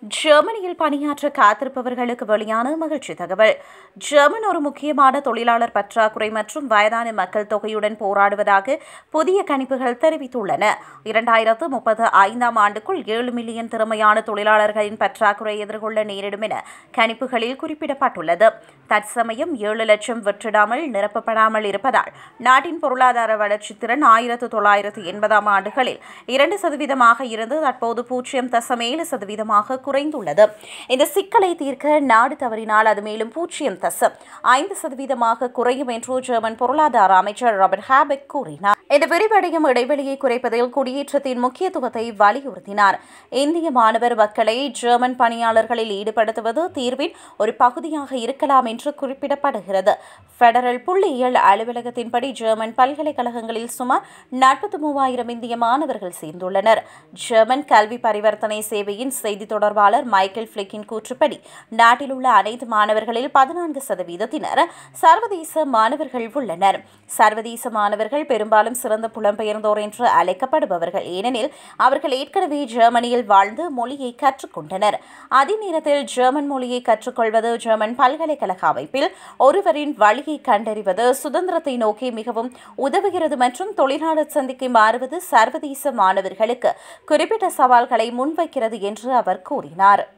ஜெர்மனியில் பணியாற்ற காத்திருப்பவர்களுக்கு வெளியான மகிழ்ச்சி தகவல் ஜெர்மன் ஒரு முக்கியமான தொழிலாளர் பற்றாக்குறை மற்றும் வயதான மக்கள் தொகையுடன் போராடுவதாக புதிய கணிப்புகள் தெரிவித்துள்ளன இரண்டாயிரத்து முப்பது ஐந்தாம் ஆண்டுக்குள் ஏழு மில்லியன் திறமையான தொழிலாளர்களின் பற்றாக்குறை எதிர்கொள்ள நேரிடும் என கணிப்புகளில் குறிப்பிடப்பட்டுள்ளது தற்சமயம் ஏழு லட்சம் வெற்றிடாமல் நிரப்பப்படாமல் இருப்பதால் நாட்டின் பொருளாதார வளர்ச்சி திறன் ஆயிரத்து தொள்ளாயிரத்து எண்பதாம் ஆண்டுகளில் இரண்டு சதவீதமாக இருந்து தற்போது பூஜ்ஜியம் தசம் ஏழு சதவீதமாக குறைந்துள்ளது இந்த சிக்கலை தீர்க்க நாடு தவறினால் அது மேலும் பூஜ்ஜியம் தசம் ஐந்து சதவீதமாக குறையும் என்று ஜெர்மன் பொருளாதார அமைச்சர் ராபர்ட் ஹேபெக் கூறினார் இந்த விரிவடையும் இடைவெளியை குறைப்பதில் குடியேற்றத்தின் முக்கியத்துவத்தை வலியுறுத்தினார் இந்திய மாணவர் மக்களை ஜெர்மன் பணியாளர்களில் ஈடுபடுத்துவது தீர்வின் ஒரு பகுதியாக இருக்கலாம் என்று குறிப்பிடப்படுகிறது பெடரல் புள்ளியியல் அலுவலகத்தின்படி ஜெர்மன் பல்கலைக்கழகங்களில் சுமார் நாற்பத்தி மூவாயிரம் இந்திய மாணவர்கள் சேர்ந்துள்ளனர் ஜெர்மன் கல்வி பரிவர்த்தனை சேவையின் செய்தி தொடர்பாளர் மைக்கேல் ஃபிளிக்கின் கூற்றுப்படி நாட்டில் உள்ள அனைத்து மாணவர்களில் பதினான்கு சதவீதத்தினர் சர்வதேச மாணவர்கள் உள்ளனர் சர்வதேச மாணவர்கள் பெரும்பாலும் சிறந்த புலம்பெயர்ந்தோர் என்று அழைக்கப்படுபவர்கள் ஏனெனில் அவர்கள் ஏற்கனவே ஜெர்மனியில் வாழ்ந்து மொழியை கற்றுக்கொண்டனர் அதே நேரத்தில் ஜெர்மன் மொழியை கற்றுக்கொள்வது ஜெர்மன் பல்கலைக்கழக அமைப்பில் ஒருவரின் வழியை கண்டறிவது சுதந்திரத்தை நோக்கி மிகவும் உதவுகிறது மற்றும் தொழிலாளர் சந்திக்கு மாறுவது சர்வதேச மாணவர்களுக்கு குறிப்பிட்ட சவால்களை முன்வைக்கிறது என்று அவர் கூறினார்